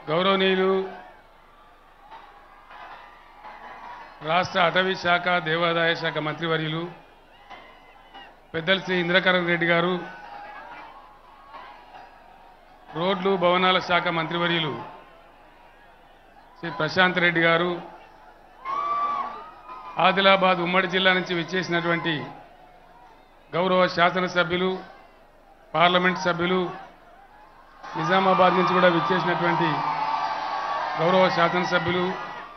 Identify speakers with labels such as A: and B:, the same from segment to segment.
A: గౌరవనీయులు రాష్ట్ర అటవీ శాఖ దేవాదాయ శాఖ మంత్రివర్యులు పెద్దలు శ్రీ ఇంద్రకరణ్ రెడ్డి గారు రోడ్లు భవనాల శాఖ మంత్రివర్యులు శ్రీ ప్రశాంత్ రెడ్డి గారు ఆదిలాబాద్ ఉమ్మడి జిల్లా నుంచి విచ్చేసినటువంటి గౌరవ శాసనసభ్యులు పార్లమెంట్ సభ్యులు నిజామాబాద్ నుంచి కూడా విచ్చేసినటువంటి గౌరవ శాసనసభ్యులు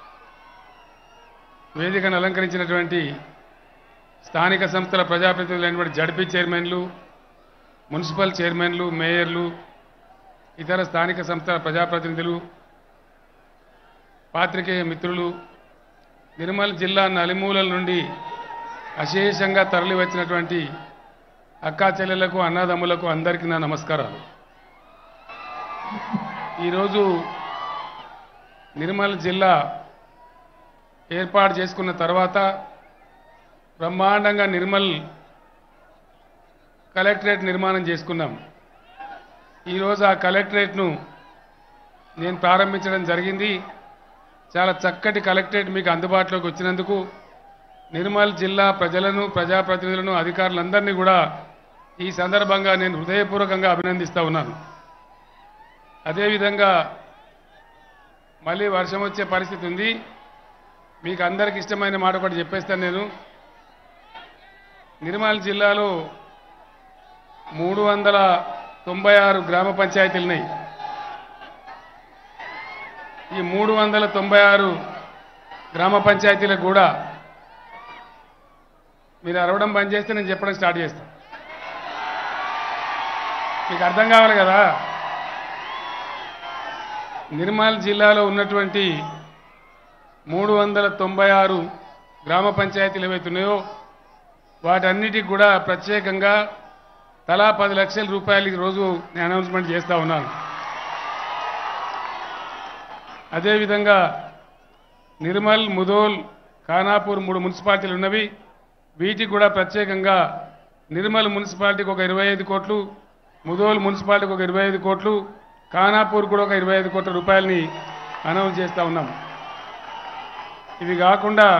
A: వేదికను అలంకరించినటువంటి స్థానిక సంస్థల ప్రజాప్రతినిధులైనటువంటి జడ్పీ చైర్మన్లు మున్సిపల్ చైర్మన్లు మేయర్లు ఇతర స్థానిక సంస్థల ప్రజాప్రతినిధులు పాత్రికేయ మిత్రులు నిర్మల్ జిల్లా నలుమూలల నుండి అశేషంగా తరలి వచ్చినటువంటి అక్కా చెల్లెళ్లకు అన్నదమ్ములకు అందరికీ నా నమస్కారాలు ఈరోజు నిర్మల్ జిల్లా ఏర్పాటు చేసుకున్న తర్వాత బ్రహ్మాండంగా నిర్మల్ కలెక్టరేట్ నిర్మాణం చేసుకున్నాం ఈరోజు ఆ కలెక్టరేట్ను నేను ప్రారంభించడం జరిగింది చాలా చక్కటి కలెక్టరేట్ మీకు అందుబాటులోకి వచ్చినందుకు నిర్మల్ జిల్లా ప్రజలను ప్రజాప్రతినిధులను అధికారులందరినీ కూడా ఈ సందర్భంగా నేను హృదయపూర్వకంగా అభినందిస్తూ ఉన్నాను అదేవిధంగా మళ్ళీ వర్షం వచ్చే పరిస్థితి ఉంది మీకు అందరికి ఇష్టమైన మాట ఒకటి చెప్పేస్తాను నేను నిర్మల్ జిల్లాలో మూడు వందల తొంభై ఆరు గ్రామ పంచాయతీలు ఉన్నాయి ఈ మూడు వందల తొంభై ఆరు గ్రామ పంచాయతీలకు కూడా మీరు అరవడం బంద్ చేస్తే నేను చెప్పడం స్టార్ట్ చేస్తాను మీకు అర్థం కావాలి కదా నిర్మల్ జిల్లాలో ఉన్నటువంటి మూడు వందల తొంభై ఆరు గ్రామ పంచాయతీలు ఏవైతున్నాయో వాటన్నిటికి కూడా ప్రత్యేకంగా తలా పది లక్షల రూపాయలు ఈ రోజు నేను అనౌన్స్మెంట్ చేస్తా ఉన్నాను అదేవిధంగా నిర్మల్ ముదోల్ ఖానాపూర్ మూడు మున్సిపాలిటీలు ఉన్నవి వీటికి కూడా ప్రత్యేకంగా నిర్మల్ మున్సిపాలిటీకి ఒక ఇరవై ఐదు కోట్లు ముదోల్ మున్సిపాలిటీకి ఒక ఇరవై ఐదు కోట్లు ఖానాపూర్ కూడా ఒక ఇరవై ఐదు కోట్ల రూపాయలని అనౌన్స్ చేస్తూ ఉన్నాం ఇవి కాకుండా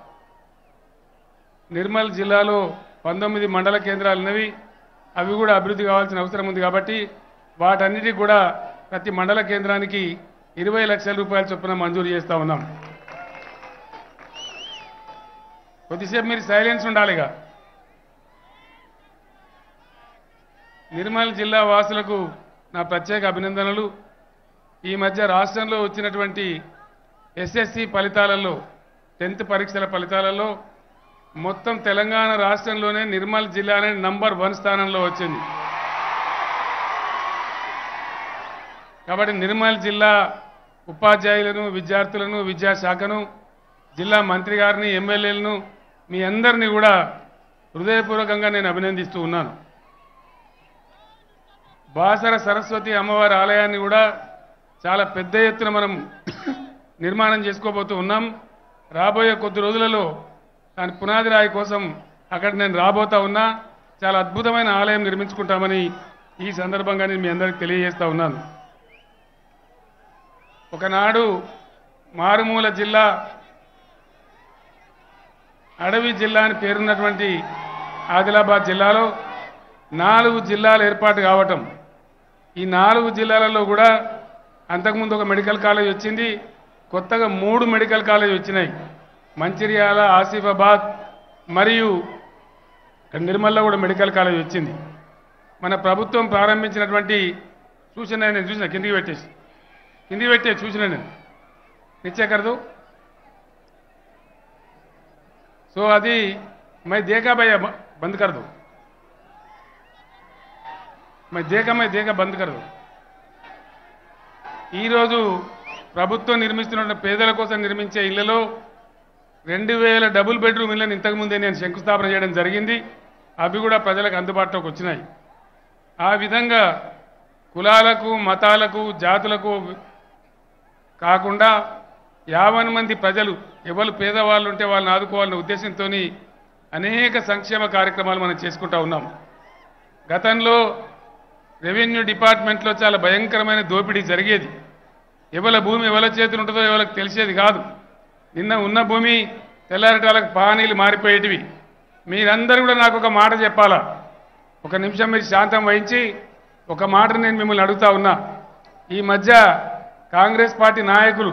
A: నిర్మల్ జిల్లాలో పంతొమ్మిది మండల కేంద్రాలు ఉన్నవి అవి కూడా అభివృద్ధి కావాల్సిన అవసరం ఉంది కాబట్టి వాటన్నిటికి కూడా ప్రతి మండల కేంద్రానికి ఇరవై లక్షల రూపాయల చొప్పున మంజూరు చేస్తూ ఉన్నాం కొద్దిసేపు మీరు సైలెన్స్ ఉండాలిగా నిర్మల్ జిల్లా వాసులకు నా ప్రత్యేక అభినందనలు ఈ మధ్య రాష్ట్రంలో వచ్చినటువంటి ఎస్ఎస్సి ఫలితాలలో టెన్త్ పరీక్షల ఫలితాలలో మొత్తం తెలంగాణ రాష్ట్రంలోనే నిర్మల్ జిల్లానే నంబర్ వన్ స్థానంలో వచ్చింది కాబట్టి నిర్మల్ జిల్లా ఉపాధ్యాయులను విద్యార్థులను విద్యాశాఖను జిల్లా మంత్రి గారిని ఎమ్మెల్యేలను మీ అందరినీ కూడా హృదయపూర్వకంగా నేను అభినందిస్తూ ఉన్నాను బాసర సరస్వతి అమ్మవారి ఆలయాన్ని కూడా చాలా పెద్ద ఎత్తున మనం నిర్మాణం చేసుకోబోతూ ఉన్నాం రాబోయే కొద్ది రోజులలో దాని పునాది రాయి కోసం అక్కడ నేను రాబోతా ఉన్నా చాలా అద్భుతమైన ఆలయం నిర్మించుకుంటామని ఈ సందర్భంగా నేను మీ అందరికి తెలియజేస్తా ఉన్నాను ఒకనాడు మారుమూల జిల్లా అడవి జిల్లా అని పేరున్నటువంటి ఆదిలాబాద్ జిల్లాలో నాలుగు జిల్లాలు ఏర్పాటు కావటం ఈ నాలుగు జిల్లాలలో కూడా అంతకుముందు ఒక మెడికల్ కాలేజ్ వచ్చింది కొత్తగా మూడు మెడికల్ కాలేజ్ వచ్చినాయి మంచిర్యాల ఆసిఫాబాద్ మరియు నిర్మల్లో కూడా మెడికల్ కాలేజ్ వచ్చింది మన ప్రభుత్వం ప్రారంభించినటువంటి సూచన నేను చూసిన కిందికి పెట్టేసి కిందికి పెట్టే చూసిన నేను నిత్యకరదు సో అది మై దేకా భయ్య బంద్ కరదు మై దేకా మై దేకా బంద్ కరదు ఈరోజు ప్రభుత్వం నిర్మిస్తున్న పేదల కోసం నిర్మించే ఇళ్లలో రెండు వేల డబుల్ బెడ్రూమ్ ఇళ్లను ఇంతకుముందే నేను శంకుస్థాపన చేయడం జరిగింది అవి కూడా ప్రజలకు అందుబాటులోకి వచ్చినాయి ఆ విధంగా కులాలకు మతాలకు జాతులకు కాకుండా యావన్ మంది ప్రజలు ఎవరు పేదవాళ్ళు ఉంటే వాళ్ళని ఆదుకోవాలనే ఉద్దేశంతో అనేక సంక్షేమ కార్యక్రమాలు మనం చేసుకుంటా ఉన్నాం గతంలో రెవెన్యూ డిపార్ట్మెంట్లో చాలా భయంకరమైన దోపిడీ జరిగేది ఎవరి భూమి ఎవరి చేతులు ఉంటుందో ఎవరికి తెలిసేది కాదు నిన్న ఉన్న భూమి తెల్లారిటాలకు పానీలు మారిపోయేటివి మీరందరూ కూడా నాకు ఒక మాట చెప్పాలా ఒక నిమిషం మీరు శాంతం వహించి ఒక మాట నేను మిమ్మల్ని అడుగుతా ఉన్నా ఈ మధ్య కాంగ్రెస్ పార్టీ నాయకులు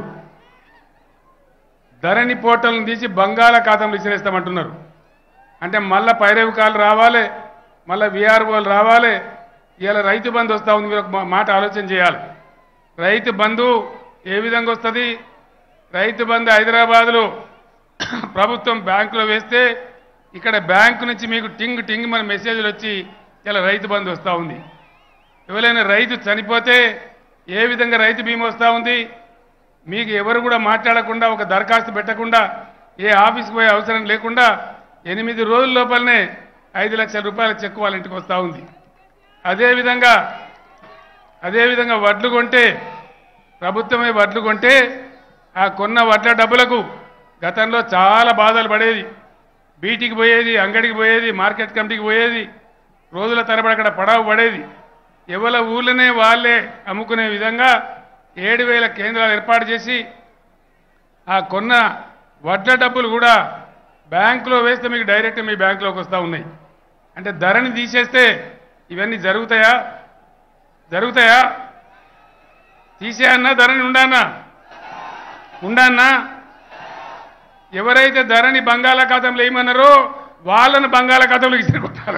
A: ధరణి పోర్టల్ని తీసి బంగాళాఖాతంలో విసిరేస్తామంటున్నారు అంటే మళ్ళా పైరవికాలు రావాలి మళ్ళా విఆర్ఓలు రావాలి ఇవాళ రైతు బంధు వస్తూ ఉంది మీరు ఒక మా- మాట ఆలోచన చేయాలి రైతు బంధు ఏ విధంగా వస్తుంది రైతు బంధు హైదరాబాద్లో ప్రభుత్వం బ్యాంకులో వేస్తే ఇక్కడ బ్యాంకు నుంచి మీకు టింగ్ టింగ్ మన మెసేజ్లు వచ్చి ఇలా రైతు బంధు వస్తూ ఉంది ఎవరైనా రైతు చనిపోతే ఏ విధంగా రైతు బీమా వస్తూ ఉంది మీకు ఎవరు కూడా మాట్లాడకుండా ఒక దరఖాస్తు పెట్టకుండా ఏ ఆఫీస్కి పోయే అవసరం లేకుండా ఎనిమిది రోజుల లోపలనే ఐదు లక్షల రూపాయల చెక్ వాళ్ళ ఇంటికి వస్తూ ఉంది అదేవిధంగా అదేవిధంగా వడ్లు కొంటే ప్రభుత్వమే వడ్లు కొంటే ఆ కొన్న వడ్ల డబ్బులకు గతంలో చాలా బాధలు పడేది బీటికి పోయేది అంగడికి పోయేది మార్కెట్ కమిటీకి పోయేది రోజుల తరబడి అక్కడ పడవ పడేది ఎవరి ఊళ్ళనే వాళ్ళే అమ్ముకునే విధంగా ఏడు వేల కేంద్రాలు ఏర్పాటు చేసి ఆ కొన్న వడ్ల డబ్బులు కూడా బ్యాంకులో వేస్తే మీకు డైరెక్ట్ మీ బ్యాంకులోకి వస్తూ ఉన్నాయి అంటే ధరని తీసేస్తే ఇవన్నీ జరుగుతాయా జరుగుతాయా తీసేయన్నా ధరని ఉండానా ఉండానా ఎవరైతే ధరని బంగాళాఖాతంలో వేయమన్నారో వాళ్ళని బంగాళాఖాతంలో ఇసురుకుంటారు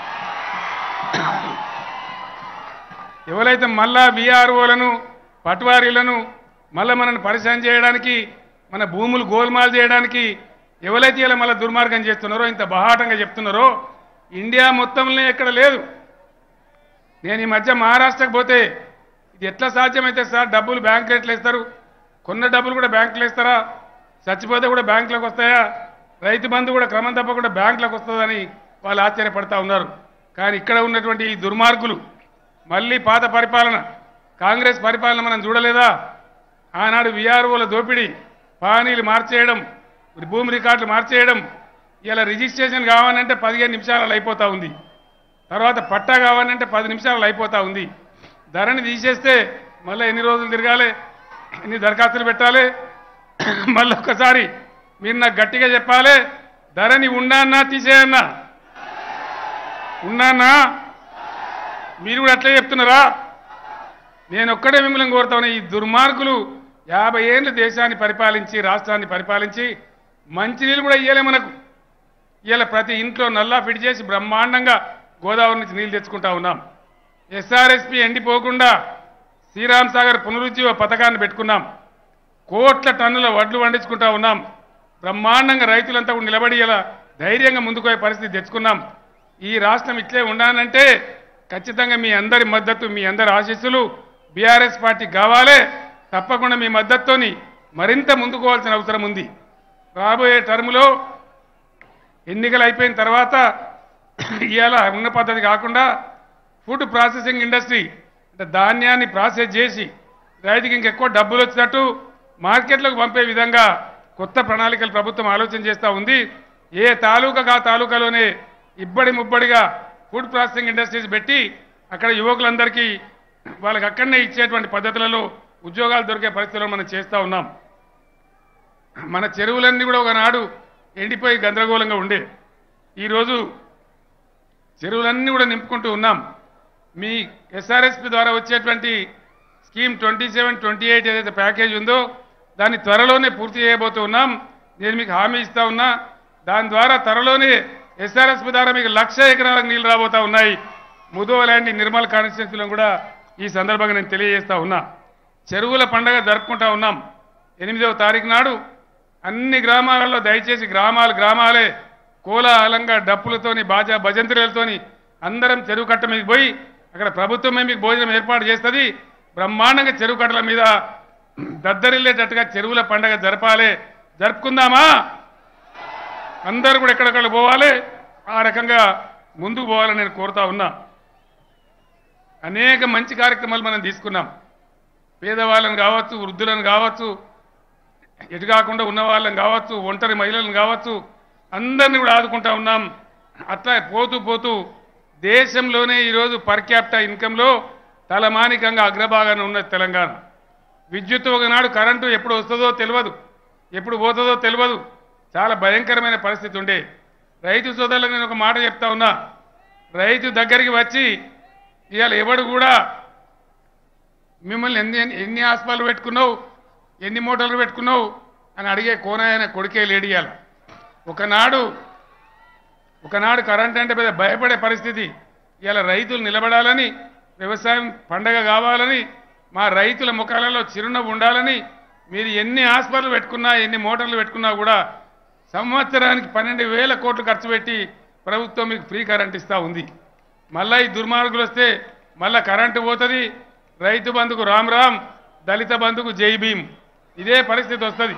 A: ఎవరైతే మళ్ళా బీఆర్ఓలను పట్వారీలను మళ్ళా మనల్ని పరిచయం చేయడానికి మన భూములు గోల్మాల్ చేయడానికి ఎవరైతే ఇలా మళ్ళీ దుర్మార్గం చేస్తున్నారో ఇంత బహాటంగా చెప్తున్నారో ఇండియా మొత్తంలో ఎక్కడ లేదు నేను ఈ మధ్య మహారాష్ట్రకు పోతే ఇది ఎట్లా సాధ్యమైతే సార్ డబ్బులు బ్యాంకులు ఎట్లా ఇస్తారు కొన్న డబ్బులు కూడా బ్యాంకులు ఇస్తారా చచ్చిపోతే కూడా బ్యాంకులకు వస్తాయా రైతు బంధు కూడా క్రమం తప్పకుండా బ్యాంకులకు వస్తుందని వాళ్ళు ఆశ్చర్యపడతా ఉన్నారు కానీ ఇక్కడ ఉన్నటువంటి ఈ దుర్మార్గులు మళ్ళీ పాత పరిపాలన కాంగ్రెస్ పరిపాలన మనం చూడలేదా ఆనాడు విఆర్ఓల దోపిడీ పానీలు మార్చేయడం భూమి రికార్డులు మార్చేయడం ఇలా రిజిస్ట్రేషన్ కావాలంటే పదిహేను నిమిషాలలో అయిపోతా ఉంది తర్వాత పట్టా కావాలంటే పది నిమిషాలు అయిపోతా ఉంది ధరని తీసేస్తే మళ్ళీ ఎన్ని రోజులు తిరగాలి ఎన్ని దరఖాస్తులు పెట్టాలి మళ్ళీ ఒక్కసారి మీరు నాకు గట్టిగా చెప్పాలి ధరని ఉండానా తీసేయన్నా ఉన్నానా మీరు కూడా అట్లే చెప్తున్నారా నేను ఒక్కడే మిమ్మల్ని కోరుతా ఉన్నా ఈ దుర్మార్గులు యాభై ఏళ్ళు దేశాన్ని పరిపాలించి రాష్ట్రాన్ని పరిపాలించి మంచినీళ్ళు కూడా ఇయ్యలే మనకు ఇవాళ ప్రతి ఇంట్లో నల్లా ఫిట్ చేసి బ్రహ్మాండంగా గోదావరి నుంచి నీళ్లు తెచ్చుకుంటా ఉన్నాం ఎస్ఆర్ఎస్పి ఎండిపోకుండా శ్రీరామ్ సాగర్ పునరుజ్జీవ పథకాన్ని పెట్టుకున్నాం కోట్ల టన్నుల వడ్లు పండించుకుంటా ఉన్నాం బ్రహ్మాండంగా రైతులంతా కూడా నిలబడి ఇలా ధైర్యంగా ముందుకు పోయే పరిస్థితి తెచ్చుకున్నాం ఈ రాష్ట్రం ఇట్లే ఉండాలంటే ఖచ్చితంగా మీ అందరి మద్దతు మీ అందరి ఆశీస్సులు బీఆర్ఎస్ పార్టీ కావాలే తప్పకుండా మీ మద్దతుతోని మరింత ముందుకోవాల్సిన అవసరం ఉంది రాబోయే టర్ములో ఎన్నికలు అయిపోయిన తర్వాత ఇవాళ ఉన్న పద్ధతి కాకుండా ఫుడ్ ప్రాసెసింగ్ ఇండస్ట్రీ అంటే ధాన్యాన్ని ప్రాసెస్ చేసి రైతుకి ఇంకెక్కువ డబ్బులు వచ్చినట్టు మార్కెట్లకు పంపే విధంగా కొత్త ప్రణాళికలు ప్రభుత్వం ఆలోచన చేస్తూ ఉంది ఏ తాలూకాకు ఆ తాలూకాలోనే ఇబ్బడి ముబ్బడిగా ఫుడ్ ప్రాసెసింగ్ ఇండస్ట్రీస్ పెట్టి అక్కడ యువకులందరికీ వాళ్ళకి అక్కడనే ఇచ్చేటువంటి పద్ధతులలో ఉద్యోగాలు దొరికే పరిస్థితుల్లో మనం చేస్తూ ఉన్నాం మన చెరువులన్నీ కూడా ఒకనాడు ఎండిపోయి గందరగోళంగా ఉండే ఈరోజు చెరువులన్నీ కూడా నింపుకుంటూ ఉన్నాం మీ ఎస్ఆర్ఎస్పి ద్వారా వచ్చేటువంటి scheme twenty seven twenty eight ఏదైతే ప్యాకేజ్ ఉందో దాన్ని త్వరలోనే పూర్తి చేయబోతూ ఉన్నాం నేను మీకు హామీ ఇస్తా ఉన్నా దాని ద్వారా త్వరలోనే ఎస్ఆర్ఎస్పి ద్వారా మీకు లక్ష ఎకరాలకు నీళ్లు రాబోతా ఉన్నాయి ముదో లాంటి నిర్మల్ కాన్స్టిట్యున్సీలో కూడా ఈ సందర్భంగా నేను తెలియజేస్తా ఉన్నా చెరువుల పండగ జరుపుకుంటా ఉన్నాం ఎనిమిదవ తారీఖు నాడు అన్ని గ్రామాలలో దయచేసి గ్రామాలు గ్రామాలే కోలాహలంగా డప్పులతోని బాజా భజంత్రులతోని అందరం చెరువు కట్ట మీద పోయి అక్కడ ప్రభుత్వమే మీకు భోజనం ఏర్పాటు చేస్తుంది బ్రహ్మాండంగా చెరువు కట్టల మీద దద్దరిల్లేటట్టుగా చెరువుల పండగ జరపాలి జరుపుకుందామా అందరూ కూడా ఎక్కడెక్కడ పోవాలి ఆ రకంగా ముందుకు పోవాలని నేను కోరుతా ఉన్నా అనేక మంచి కార్యక్రమాలు మనం తీసుకున్నాం పేదవాళ్ళని కావచ్చు వృద్ధులను కావచ్చు ఎటు కాకుండా ఉన్న వాళ్ళని కావచ్చు ఒంటరి మహిళలను కావచ్చు అందరిని కూడా ఆదుకుంటా ఉన్నాం అట్లా పోతూ పోతూ దేశంలోనే ఈరోజు పర్ క్యాపిటల్ ఇన్కంలో తలమానికంగా అగ్రభాగాన ఉన్నది తెలంగాణ విద్యుత్ ఒకనాడు కరెంటు ఎప్పుడు వస్తుందో తెలియదు ఎప్పుడు పోతుందో తెలియదు చాలా భయంకరమైన పరిస్థితి ఉండే రైతు సోదరులకు నేను ఒక మాట చెప్తా ఉన్నా రైతు దగ్గరికి వచ్చి ఇవాళ ఎవడు కూడా మిమ్మల్ని ఎన్ని ఎన్ని హాస్పిటల్ పెట్టుకున్నావు ఎన్ని మోటార్లు పెట్టుకున్నావు అని అడిగే కోనాయన కొడుకే లేడు ఇవాళ ఒకనాడు ఒకనాడు కరెంట్ అంటే పెద్ద భయపడే పరిస్థితి ఇలా రైతులు నిలబడాలని వ్యవసాయం పండగ కావాలని మా రైతుల ముఖాలలో చిరునవ్వు ఉండాలని మీరు ఎన్ని హాస్పిటల్ పెట్టుకున్నా ఎన్ని మోటార్లు పెట్టుకున్నా కూడా సంవత్సరానికి పన్నెండు వేల కోట్లు ఖర్చు పెట్టి ప్రభుత్వం మీకు ఫ్రీ కరెంట్ ఇస్తూ ఉంది మళ్ళా ఈ దుర్మార్గులు వస్తే మళ్ళా కరెంటు పోతుంది రైతు బంధుకు రామ్ రామ్ దళిత బంధుకు జై భీమ్ ఇదే పరిస్థితి వస్తుంది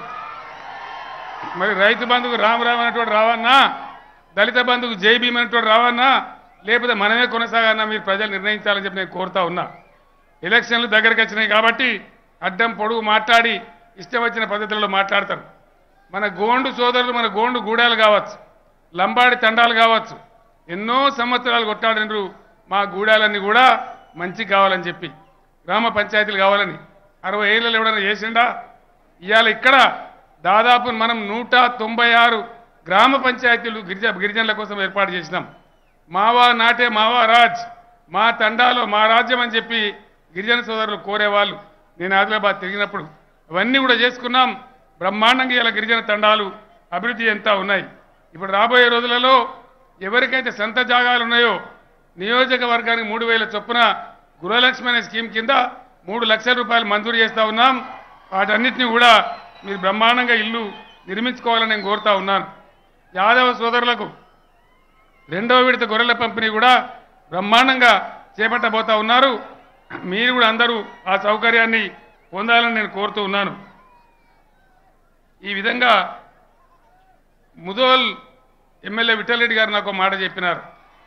A: మరి రైతు బంధుకు రామ్ రామ్ అనేటువంటి రావన్నా దళిత బంధుకు జై భీమ్ అనేటువంటి రావన్నా లేకపోతే మనమే కొనసాగన్నా మీరు ప్రజలు నిర్ణయించాలని చెప్పి నేను కోరుతా ఉన్నా ఎలక్షన్లు దగ్గరికి వచ్చినాయి కాబట్టి అడ్డం పొడుగు మాట్లాడి ఇష్టం వచ్చిన పద్ధతుల్లో మాట్లాడతారు మన గోండు సోదరులు మన గోండు గూడాలు కావచ్చు లంబాడి తండాలు కావచ్చు ఎన్నో సంవత్సరాలు కొట్టాడినరు మా గూడాలన్నీ కూడా మంచి కావాలని చెప్పి గ్రామ పంచాయతీలు కావాలని అరవై ఏళ్ళలో ఎవడన్నా చేసిండా ఇవాళ ఇక్కడ దాదాపు మనం నూట తొంభై ఆరు గ్రామ పంచాయతీలు గిరిజ గిరిజనుల కోసం ఏర్పాటు చేసినాం మావా నాటే మావా రాజ్ మా తండాలో మా రాజ్యం అని చెప్పి గిరిజన సోదరులు కోరేవాళ్ళు నేను ఆదిలాబాద్ తిరిగినప్పుడు అవన్నీ కూడా చేసుకున్నాం బ్రహ్మాండంగా ఇలా గిరిజన తండాలు అభివృద్ధి ఎంత ఉన్నాయి ఇప్పుడు రాబోయే రోజులలో ఎవరికైతే సొంత జాగాలు ఉన్నాయో నియోజకవర్గానికి మూడు వేల చొప్పున గృహలక్ష్మి అనే స్కీమ్ కింద మూడు లక్షల రూపాయలు మంజూరు చేస్తా ఉన్నాం వాటన్నిటిని కూడా మీరు బ్రహ్మాండంగా ఇల్లు నిర్మించుకోవాలని నేను కోరుతా ఉన్నాను యాదవ సోదరులకు రెండవ విడత గొర్రెల పంపిణీ కూడా బ్రహ్మాండంగా చేపట్టబోతా ఉన్నారు మీరు కూడా అందరూ ఆ సౌకర్యాన్ని పొందాలని నేను కోరుతూ ఉన్నాను ఈ విధంగా ముదోల్ ఎమ్మెల్యే విఠలరెడ్డి గారు నాకు ఒక మాట చెప్పినారు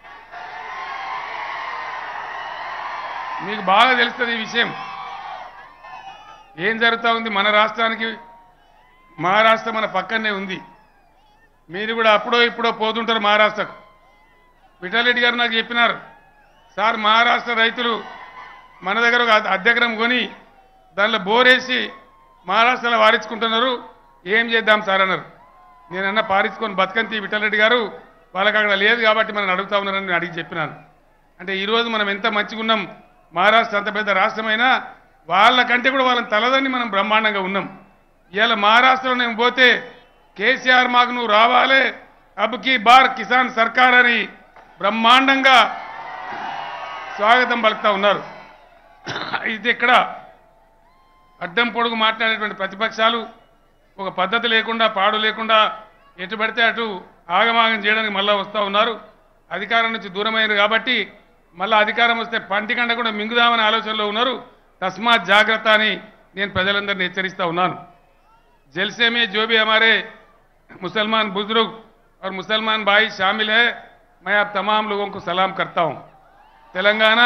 A: మీకు బాగా తెలుస్తుంది ఈ విషయం ఏం జరుగుతూ ఉంది మన రాష్ట్రానికి మహారాష్ట్ర మన పక్కనే ఉంది మీరు కూడా అప్పుడో ఇప్పుడో పోతుంటారు మహారాష్ట్రకు విఠలరెడ్డి గారు నాకు చెప్పినారు సార్ మహారాష్ట్ర రైతులు మన దగ్గర ఒక అద్దెకరం కొని దానిలో బోరేసి మహారాష్ట్రలో వారించుకుంటున్నారు ఏం చేద్దాం సార్ అన్నారు నేనన్నా పారించుకొని బతకంతి విఠలరెడ్డి గారు వాళ్ళకి అక్కడ లేదు కాబట్టి మనం అడుగుతా ఉన్నారని నేను అడిగి చెప్పినాను అంటే ఈరోజు మనం ఎంత మంచిగా ఉన్నాం మహారాష్ట్ర అంత పెద్ద రాష్ట్రమైనా వాళ్ళకంటే కూడా వాళ్ళని తలదని మనం బ్రహ్మాండంగా ఉన్నాం ఇవాళ మహారాష్ట్రలో నేను పోతే కేసీఆర్ మాకు నువ్వు రావాలే అబ్కి బార్ కిసాన్ సర్కార్ అని బ్రహ్మాండంగా స్వాగతం పలుకుతా ఉన్నారు అయితే ఇక్కడ అడ్డం పొడుగు మాట్లాడేటువంటి ప్రతిపక్షాలు ఒక పద్ధతి లేకుండా పాడు లేకుండా ఎటు పడితే అటు ఆగమాగం చేయడానికి మళ్ళా వస్తూ ఉన్నారు అధికారం నుంచి దూరమైనరు కాబట్టి మళ్ళా అధికారం వస్తే పంటి కంట కూడా మింగుదామనే ఆలోచనలో ఉన్నారు తస్మాత్ జాగ్రత్త అని నేను ప్రజలందరినీ హెచ్చరిస్తా ఉన్నాను जलसे में जो भी हमारे मुसलमान बुजुर्ग और मुसलमान भाई शामिल है मैं आप तमाम लोगों को सलाम करता हूं तेलंगाना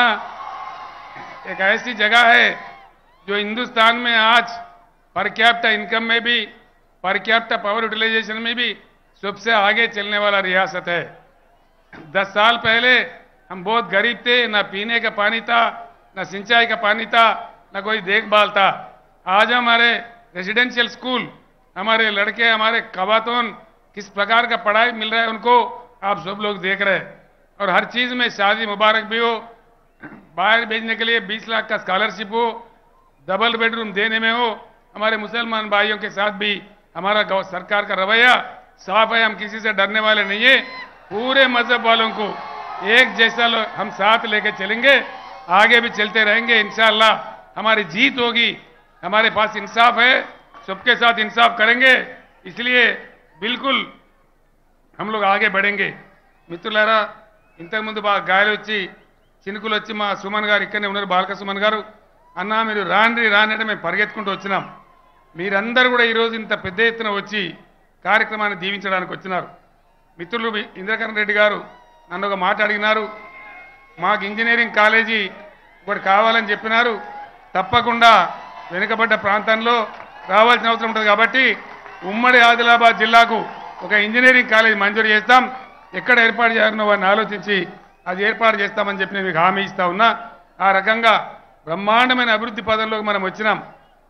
A: एक ऐसी जगह है जो हिंदुस्तान में आज पर कैप्टा इनकम में भी पर कैप्टा पावर यूटिलाइजेशन में भी सबसे आगे चलने वाला रियासत है दस साल पहले हम बहुत गरीब थे ना पीने का पानी था ना सिंचाई का पानी था ना कोई देखभाल था आज हमारे रेजिडेंशियल स्कूल हमारे लड़के हमारे कबातोन किस प्रकार का पढ़ाई मिल रहा है उनको आप सब लोग देख रहे हैं और हर चीज में शादी मुबारक भी हो बाहर भेजने के लिए 20 लाख का स्कॉलरशिप हो डबल बेडरूम देने में हो हमारे मुसलमान भाइयों के साथ भी हमारा गौ- सरकार का रवैया साफ है हम किसी से डरने वाले नहीं है पूरे मजहब वालों को एक जैसा लो- हम साथ लेके चलेंगे आगे भी चलते रहेंगे इंशाल्लाह हमारी जीत होगी हमारे पास इंसाफ है सबके साथ इंसाफ करेंगे इसलिए बिल्कुल हम लोग आगे बढ़ेंगे మిత్రులారా ఇంతకుముందు బాగా గాలి వచ్చి చినుకులు వచ్చి మా సుమన్ గారు ఇక్కడనే ఉన్నారు బాలక సుమన్ గారు అన్నా మీరు రాండ్రి రాని అంటే మేము పరిగెత్తుకుంటూ వచ్చినాం మీరందరూ కూడా ఈరోజు ఇంత పెద్ద ఎత్తున వచ్చి కార్యక్రమాన్ని దీవించడానికి వచ్చినారు మిత్రులు వి- ఇంద్రకరణ్ రెడ్డి గారు నన్ను ఒక మాట అడిగినారు మాకు ఇంజనీరింగ్ కాలేజీ ఒకటి కావాలని చెప్పినారు తప్పకుండా వెనుకబడ్డ ప్రాంతంలో రావాల్సిన అవసరం ఉంటుంది కాబట్టి ఉమ్మడి ఆదిలాబాద్ జిల్లాకు ఒక ఇంజనీరింగ్ కాలేజ్ మంజూరు చేస్తాం ఎక్కడ ఏర్పాటు చేయాలనో వారిని ఆలోచించి అది ఏర్పాటు చేస్తామని చెప్పి నేను మీకు హామీ ఇస్తా ఉన్నా ఆ రకంగా బ్రహ్మాండమైన అభివృద్ధి పదంలోకి మనం వచ్చినాం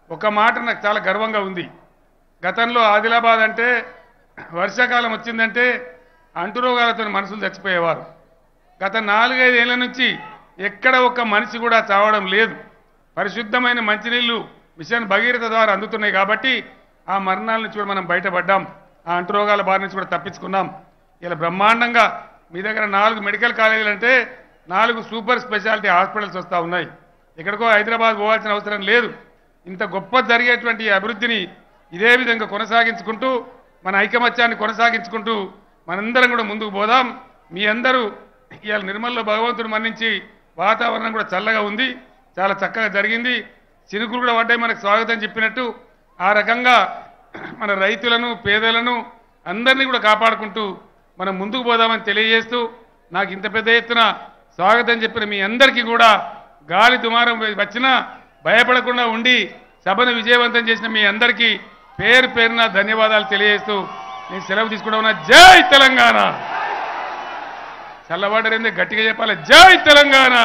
A: ఒక మాట నాకు చాలా గర్వంగా ఉంది గతంలో ఆదిలాబాద్ అంటే వర్షాకాలం వచ్చిందంటే అంటురోగాలతో మనుషులు చచ్చిపోయేవారు గత నాలుగైదేళ్ల నుంచి ఎక్కడ ఒక్క మనిషి కూడా చావడం లేదు పరిశుద్ధమైన మంచినీళ్లు మిషన్ భగీరథ ద్వారా అందుతున్నాయి కాబట్టి ఆ మరణాల నుంచి కూడా మనం బయటపడ్డాం ఆ అంటురోగాల బారి నుంచి కూడా తప్పించుకున్నాం ఇలా బ్రహ్మాండంగా మీ దగ్గర నాలుగు మెడికల్ కాలేజీలు అంటే నాలుగు సూపర్ స్పెషాలిటీ హాస్పిటల్స్ వస్తూ ఉన్నాయి ఎక్కడికో హైదరాబాద్ పోవాల్సిన అవసరం లేదు ఇంత గొప్ప జరిగేటువంటి ఈ అభివృద్ధిని ఇదే విధంగా కొనసాగించుకుంటూ మన ఐకమత్యాన్ని కొనసాగించుకుంటూ మనందరం కూడా ముందుకు పోదాం మీ అందరూ ఇవాళ నిర్మల్లో భగవంతుడు మన్నించి వాతావరణం కూడా చల్లగా ఉంది చాలా చక్కగా జరిగింది చినుకులు కూడా పడ్డాయి మనకు స్వాగతం చెప్పినట్టు ఆ రకంగా మన రైతులను పేదలను అందరినీ కూడా కాపాడుకుంటూ మనం ముందుకు పోదామని తెలియజేస్తూ నాకు ఇంత పెద్ద ఎత్తున స్వాగతం చెప్పిన మీ అందరికీ కూడా గాలి దుమారం వచ్చినా భయపడకుండా ఉండి సభను విజయవంతం చేసిన మీ అందరికీ పేరు పేరున ధన్యవాదాలు తెలియజేస్తూ నేను సెలవు తీసుకుంటా ఉన్నా జై తెలంగాణ చల్లబడరేందే గట్టిగా చెప్పాలి జై తెలంగాణ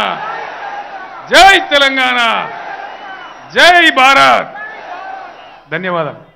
A: జై తెలంగాణ జై భారత్ ధన్యవాదాలు